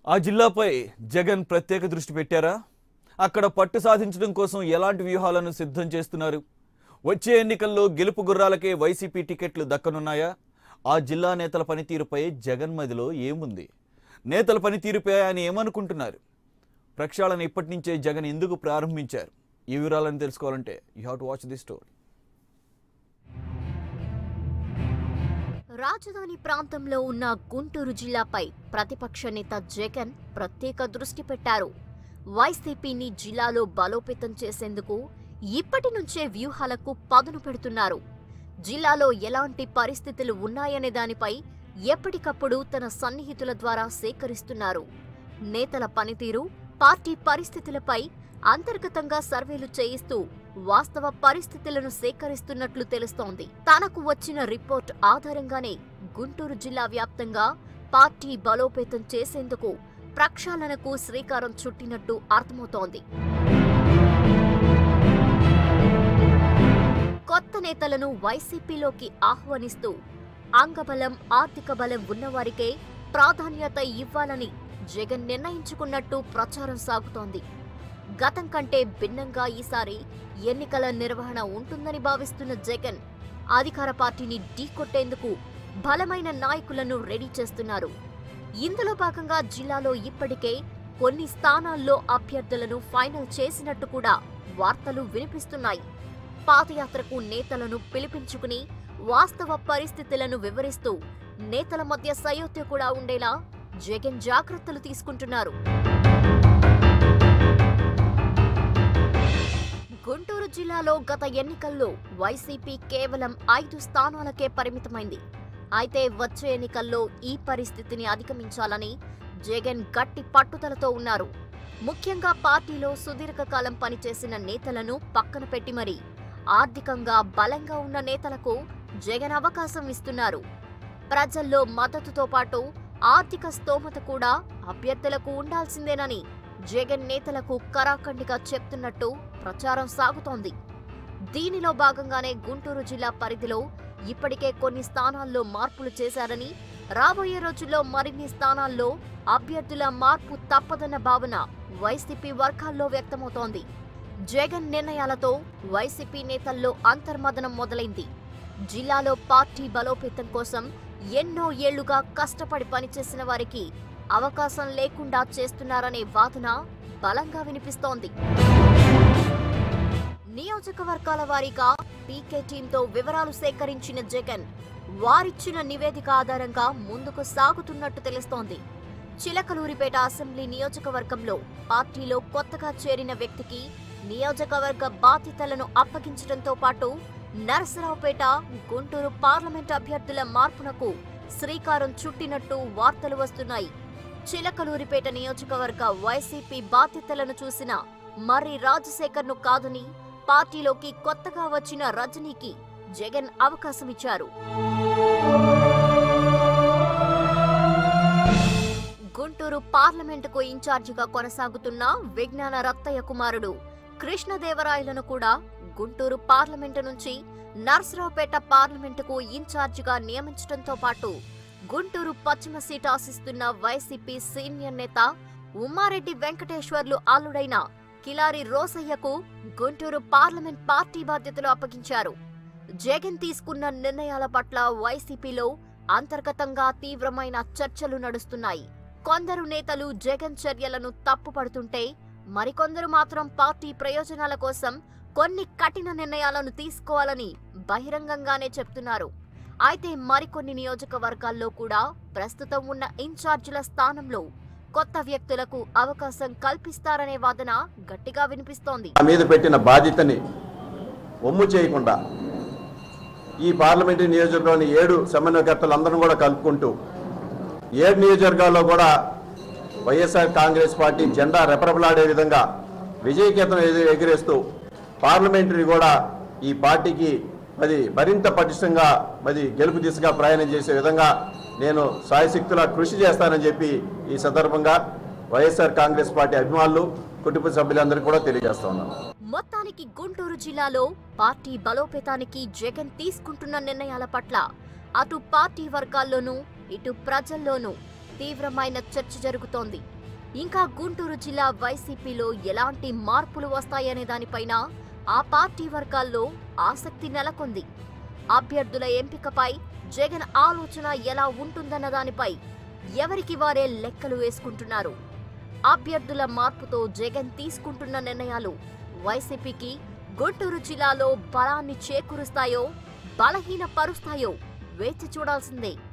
ఆ జిల్లాపై జగన్ ప్రత్యేక దృష్టి పెట్టారా అక్కడ పట్టు సాధించడం కోసం ఎలాంటి వ్యూహాలను సిద్ధం చేస్తున్నారు వచ్చే ఎన్నికల్లో గెలుపు గుర్రాలకే వైసీపీ టికెట్లు దక్కనున్నాయా ఆ జిల్లా నేతల పనితీరుపై జగన్ మదిలో ఏముంది నేతల పనితీరుపై ఆయన ఏమనుకుంటున్నారు ప్రక్షాళన ఇప్పటి నుంచే జగన్ ఎందుకు ప్రారంభించారు ఈ వివరాలను తెలుసుకోవాలంటే you have to watch the story రాజధాని ప్రాంతంలో ఉన్న గుంటూరు జిల్లాపై ప్రతిపక్ష నేత జగన్ ప్రత్యేక దృష్టి పెట్టారు వైసీపీని జిల్లాలో బలోపేతం చేసేందుకు ఇప్పటి నుంచే వ్యూహాలకు పదును పెడుతున్నారు జిల్లాలో ఎలాంటి పరిస్థితులు ఉన్నాయనే దానిపై ఎప్పటికప్పుడు తన సన్నిహితుల ద్వారా సేకరిస్తున్నారు నేతల పనితీరు పార్టీ పరిస్థితులపై అంతర్గతంగా సర్వేలు చేయిస్తూ వాస్తవ పరిస్థితులను సేకరిస్తున్నట్లు తెలుస్తోంది తనకు వచ్చిన రిపోర్ట్ ఆధారంగానే గుంటూరు జిల్లా వ్యాప్తంగా పార్టీ బలోపేతం చేసేందుకు ప్రక్షాళనకు శ్రీకారం చుట్టినట్టు అర్థమవుతోంది కొత్త నేతలను వైసీపీలోకి ఆహ్వానిస్తూ అంగబలం ఆర్థిక బలం ఉన్నవారికే ప్రాధాన్యత ఇవ్వాలని జగన్ నిర్ణయించుకున్నట్టు ప్రచారం సాగుతోంది గతం కంటే భిన్నంగా ఈసారి ఎన్నికల నిర్వహణ ఉంటుందని భావిస్తున్న జగన్ అధికార పార్టీని ఢీకొట్టేందుకు బలమైన నాయకులను రెడీ చేస్తున్నారు ఇందులో భాగంగా జిల్లాలో ఇప్పటికే కొన్ని స్థానాల్లో అభ్యర్థులను ఫైనల్ చేసినట్టు కూడా వార్తలు వినిపిస్తున్నాయి పాదయాత్రకు నేతలను పిలిపించుకుని వాస్తవ పరిస్థితులను వివరిస్తూ నేతల మధ్య సయోధ్య కూడా ఉండేలా జగన్ జాగ్రత్తలు తీసుకుంటున్నారు గుంటూరు జిల్లాలో గత ఎన్నికల్లో వైసీపీ కేవలం ఐదు స్థానాలకే పరిమితమైంది అయితే వచ్చే ఎన్నికల్లో ఈ పరిస్థితిని అధిగమించాలని జగన్ గట్టి పట్టుదలతో ఉన్నారు ముఖ్యంగా పార్టీలో సుదీర్ఘకాలం పనిచేసిన నేతలను పక్కన పెట్టి మరి ఆర్థికంగా బలంగా ఉన్న నేతలకు జగన్ అవకాశం ఇస్తున్నారు ప్రజల్లో మద్దతుతో పాటు ఆర్థిక స్తోమత కూడా అభ్యర్థులకు ఉండాల్సిందేనని జగన్ నేతలకు కరాఖండిగా చెప్తున్నట్టు ప్రచారం సాగుతోంది దీనిలో భాగంగానే గుంటూరు జిల్లా పరిధిలో ఇప్పటికే కొన్ని స్థానాల్లో మార్పులు చేశారని రాబోయే రోజుల్లో మరిన్ని స్థానాల్లో అభ్యర్థుల మార్పు తప్పదన్న భావన వైసీపీ వర్గాల్లో వ్యక్తమవుతోంది జగన్ నిర్ణయాలతో వైసీపీ నేతల్లో అంతర్మదనం మొదలైంది జిల్లాలో పార్టీ బలోపేతం కోసం ఎన్నో ఏళ్లుగా కష్టపడి పనిచేసిన వారికి అవకాశం లేకుండా చేస్తున్నారనే వాదన బలంగా వినిపిస్తోంది నియోజకవర్గాల వారీగా పీకే టీంతో వివరాలు సేకరించిన జగన్ వారిచ్చిన నివేదిక ఆధారంగా ముందుకు సాగుతున్నట్టు తెలుస్తోంది చిలకలూరిపేట అసెంబ్లీ నియోజకవర్గంలో పార్టీలో కొత్తగా చేరిన వ్యక్తికి నియోజకవర్గ బాధ్యతలను అప్పగించడంతో పాటు నరసరావుపేట గుంటూరు పార్లమెంట్ అభ్యర్థుల మార్పునకు శ్రీకారం చుట్టినట్టు వార్తలు వస్తున్నాయి చిలకలూరిపేట నియోజకవర్గ వైసీపీ బాధ్యతలను చూసిన మర్రి రాజశేఖర్ను కాదని పార్టీలోకి కొత్తగా వచ్చిన రజనీకి జగన్ అవకాశమిచ్చారు గుంటూరు పార్లమెంటుకు ఇన్ఛార్జిగా కొనసాగుతున్న విజ్ఞాన రత్తయ్య కుమారుడు కృష్ణదేవరాయలను కూడా గుంటూరు పార్లమెంటు నుంచి నర్సరావుపేట పార్లమెంటుకు ఇన్ఛార్జిగా నియమించడంతో పాటు గుంటూరు పశ్చిమ సీట్ ఆశిస్తున్న వైసీపీ సీనియర్ నేత ఉమ్మారెడ్డి వెంకటేశ్వర్లు అల్లుడైన కిలారి రోసయ్యకు గుంటూరు పార్లమెంట్ పార్టీ బాధ్యతలు అప్పగించారు జగన్ తీసుకున్న నిర్ణయాల పట్ల వైసీపీలో అంతర్గతంగా తీవ్రమైన చర్చలు నడుస్తున్నాయి కొందరు నేతలు జగన్ చర్యలను తప్పుపడుతుంటే మరికొందరు మాత్రం పార్టీ ప్రయోజనాల కోసం కొన్ని కఠిన నిర్ణయాలను తీసుకోవాలని బహిరంగంగానే చెప్తున్నారు అయితే మరికొన్ని నియోజకవర్గాల్లో కూడా ప్రస్తుతం ఉన్న ఇన్ఛార్జీల స్థానంలో కొత్త వ్యక్తులకు అవకాశం కల్పిస్తారనే వాదన గట్టిగా వినిపిస్తోంది నా మీద పెట్టిన బాధ్యతని ఒమ్ము చేయకుండా ఈ పార్లమెంటు నియోజకవర్గంలోని ఏడు సమన్వయకర్తలందరూ కూడా కలుపుకుంటూ ఏడు నియోజకవర్గాల్లో కూడా వైఎస్ఆర్ కాంగ్రెస్ పార్టీ జెండా రెపరెపలాడే విధంగా విజయకేతనం ఎగి- ఎగిరేస్తూ పార్లమెంటరీ కూడా ఈ పార్టీకి మరి మరింత పటిష్టంగా మరి గెలుపు దిశగా ప్రయాణం చేసే విధంగా నేను సాయశక్తులా కృషి చేస్తానని చెప్పి ఈ సందర్భంగా వైఎస్ఆర్ కాంగ్రెస్ పార్టీ అభిమానులు కుటుంబ సభ్యులందరికీ కూడా తెలియజేస్తా ఉన్నాను మొత్తానికి గుంటూరు జిల్లాలో పార్టీ బలోపేతానికి జగన్ తీసుకుంటున్న నిర్ణయాల పట్ల అటు పార్టీ వర్గాల్లోనూ ఇటు ప్రజల్లోనూ తీవ్రమైన చర్చ జరుగుతోంది ఇంకా గుంటూరు జిల్లా వైసీపీలో ఎలాంటి మార్పులు వస్తాయనే దానిపైన ఆ పార్టీ వర్గాల్లో ఆసక్తి నెలకొంది అభ్యర్థుల ఎంపికపై జగన్ ఆలోచన ఎలా ఉంటుందన్న దానిపై ఎవరికి వారే లెక్కలు వేసుకుంటున్నారు అభ్యర్థుల మార్పుతో జగన్ తీసుకుంటున్న నిర్ణయాలు వైసీపీకి గుంటూరు జిల్లాలో బలాన్ని చేకూరుస్తాయో బలహీన పరుస్తాయో వేచి చూడాల్సిందే